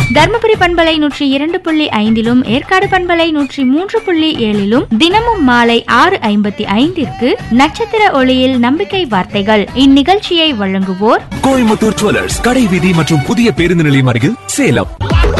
தர்மபுரி பண்பலை நூற்றி இரண்டு புள்ளி ஐந்திலும் ஏற்காடு பண்பலை நூற்றி மூன்று புள்ளி ஏழிலும் தினமும் மாலை ஆறு ஐம்பத்தி ஐந்திற்கு நட்சத்திர ஒளியில் நம்பிக்கை வார்த்தைகள் இந்நிகழ்ச்சியை வழங்குவோர் கோயம்புத்தூர் ஜுவல்லர்ஸ் கடை வீதி மற்றும் புதிய பேருந்து நிலையம் அருகில் சேலம்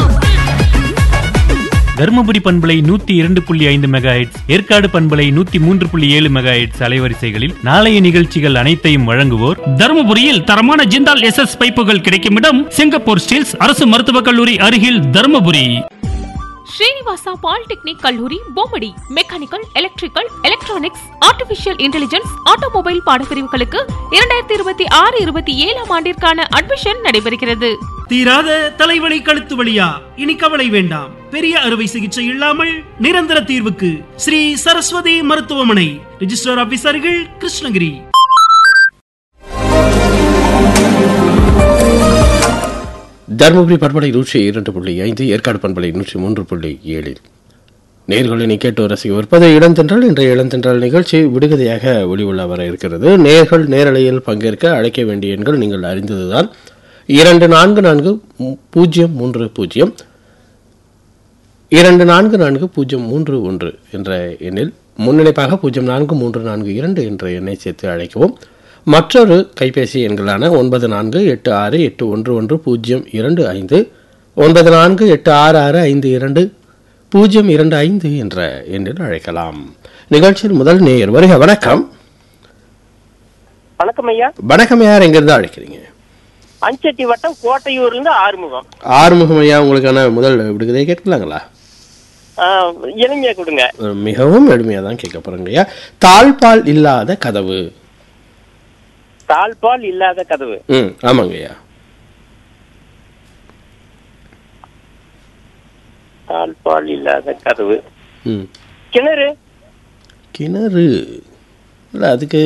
தருமபுரி பண்பலை நூத்தி இரண்டு புள்ளி ஐந்து மெகா ஏற்காடு பண்பலை நூத்தி மூன்று புள்ளி ஏழு மெகா அலைவரிசைகளில் நாளைய நிகழ்ச்சிகள் அனைத்தையும் வழங்குவோர் தருமபுரியில் தரமான ஜிந்தால் எஸ் எஸ் பைப்புகள் கிடைக்கும் இடம் சிங்கப்பூர் ஸ்டீல்ஸ் அரசு மருத்துவக் கல்லூரி அருகில் தருமபுரி ஸ்ரீனிவாசா பாலிடெக்னிக் கல்லூரி Bommidi mechanical electrical electronics artificial intelligence automobile பாடப்பிரிவுகளுக்கு இரண்டாயிரத்தி இருபத்தி ஆறு இருபத்தி ஏழாம் ஆண்டிற்கான அட்மிஷன் நடைபெறுகிறது தீராத தலைவலி கழுத்து வலியா இனி கவலை வேண்டாம் பெரிய அறுவை சிகிச்சை இல்லாமல் நிரந்தர தீர்வுக்கு ஸ்ரீ சரஸ்வதி மருத்துவமனை ரிஜிஸ்டர் ஆபீசர்கள் கிருஷ்ணகிரி தருமபுரி பண்பலை நூற்றி இரண்டு புள்ளி ஐந்து ஏற்காடு பண்பலை நூற்றி மூன்று புள்ளி ஏழில் நேர்களை கேட்டு ரசிக்கவிருப்பது இளந்தென்றல் இன்றைய இளந்தென்றல் நிகழ்ச்சி விடுகதையாக ஒளிவுள்ள வர இருக்கிறது நேர்கள் நேரலையில் பங்கேற்க அழைக்க வேண்டிய எண்கள் நீங்கள் அறிந்ததுதான் இரண்டு நான்கு நான்கு மு- பூஜ்ஜியம் மூன்று பூஜ்ஜியம் இரண்டு நான்கு நான்கு பூஜ்ஜியம் மூன்று ஒன்று என்ற எண்ணில் முன்னிலைப்பாக பூஜ்ஜியம் நான்கு மூன்று நான்கு இரண்டு என்ற எண்ணை சேர்த்து அழைக்கவும் மற்றொரு கைபேசி எண்களான ஒன்பது நான்கு எட்டு ஆறு எட்டு ஒன்று ஒன்று பூஜ்ஜியம் இரண்டு ஐந்து ஒன்பது நான்கு எட்டு ஆறு ஆறு ஐந்து இரண்டு பூஜ்ஜியம் இரண்டு ஐந்து என்ற எண்ணில் அழைக்கலாம் நிகழ்ச்சியில் முதல் நேயர் வருக வணக்கம் வணக்கம் ஐயா வணக்கம் யார் எங்கிருந்து அழைக்கிறீங்க அஞ்சட்டி வட்டம் கோட்டையூர்ல இருந்து ஆறுமுகம் ஆறுமுகம் ஐயா உங்களுக்கான முதல் விடுகதை கேட்கலாங்களா ஆ, எளிமையா கொடுங்க மிகவும் எளிமையாக தான் கேட்க போகிறேங்க ஐயா தாழ்பால் இல்லாத கதவு தாழ்பால் இல்லாத கதவு ம் ஆமாங்க ஐயா தாழ்பால் இல்லாத கதவு ம் கிணறு கிணறு இல்லை அதுக்கு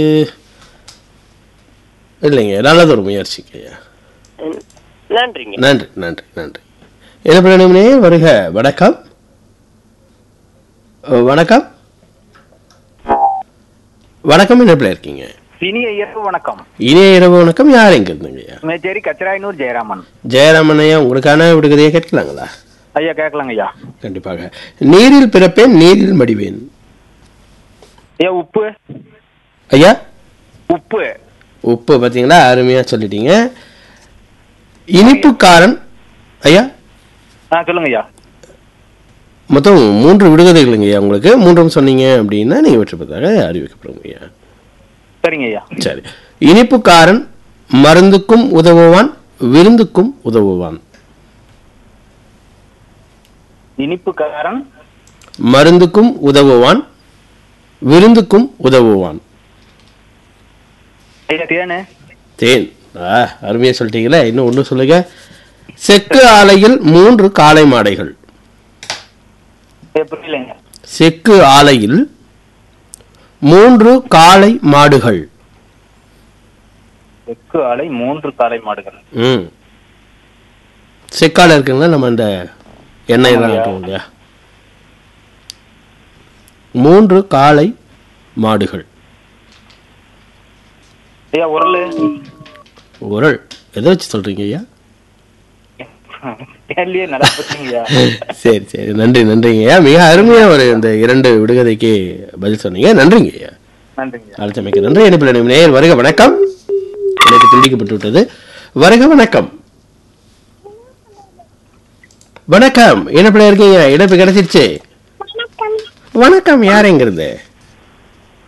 இல்லைங்க நல்லது ஒரு முயற்சிக்கு ஐயா ம், நன்றிங்க நன்றி நன்றி நன்றி என்ன பண்ணணும்னே வருக வணக்கம் அ, வணக்கம் வணக்கம் என்ன பிள்ளை இருக்கீங்க இனிய இரவு வணக்கம் இனிய இரவு வணக்கம் யார் எங்க இருந்தீங்க ஐயா மேச்சேரி கச்சராயனூர் ஜெயராமன் ஜெயராமன் ஐயா உங்களுக்கான விடுகதையை கேட்கலாங்களா ஐயா கேட்கலாங்க ஐயா கண்டிப்பாக நீரில் பிறப்பேன் நீரில் மடிவேன் ஐயா உப்பு ஐயா உப்பு உப்பு பார்த்தீங்களா அருமையாக சொல்லிட்டீங்க இனிப்புக்காரன் ஐயா ஆ சொல்லுங்க ஐயா மொத்தம் மூன்று விடுகதைகளுங்க ஐயா உங்களுக்கு மூன்றும் சொன்னீங்க அப்படின்னா நீங்கள் வெற்றி பெற்றதாக அறிவிக்கப்படுங்க ஐயா சரிங்க ஐயா சரி இனிப்புக்காரன் மருந்துக்கும் உதவுவான் விருந்துக்கும் உதவுவான் இனிப்புக்காரன் மருந்துக்கும் உதவுவான் விருந்துக்கும் உதவுவான் ஐயா தேனு தேன் ஆ அருமையாக சொல்லிட்டீங்களே இன்னும் ஒன்று சொல்லுங்க செக்கு ஆலையில் மூன்று காளை மாடைகள் ஐயா புரியலைங்க செக்கு ஆலையில் மூன்று காளை மாடுகள் தெற்கு ஆலை மூன்று காளை மாடுகள் ம் செக்கால இருக்குங்களா நம்ம இந்த எண்ணெய் தான் ஆமாய்யா. ஆட்டுவோம் இல்லையா மூன்று காளை மாடுகள் ஐயா உரல் உரல் எதை வச்சு சொல்றீங்க ஐயா தேன்லயே நல்லா போச்சுங்க ஐயா சரி சரி நன்றி நன்றிங்க ஐயா மிக அருமையா ஒரு இந்த இரண்டு விடுகதைக்கு பதில் சொன்னீங்க நன்றிங்க ஐயா நன்றிங்க ஐயா அழைத்தமைக்கு நன்றி இணைப்பில் நேயர் வருக வணக்கம் எனக்கு துண்டிக்கப்பட்டு விட்டது வருக வணக்கம் வணக்கம் இணைப்பில் இருக்கீங்க இணைப்பு கிடைச்சிருச்சு வணக்கம் யார் எங்கிறது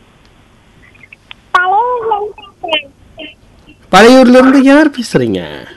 பழையூர்ல இருந்து யார் பேசுறீங்க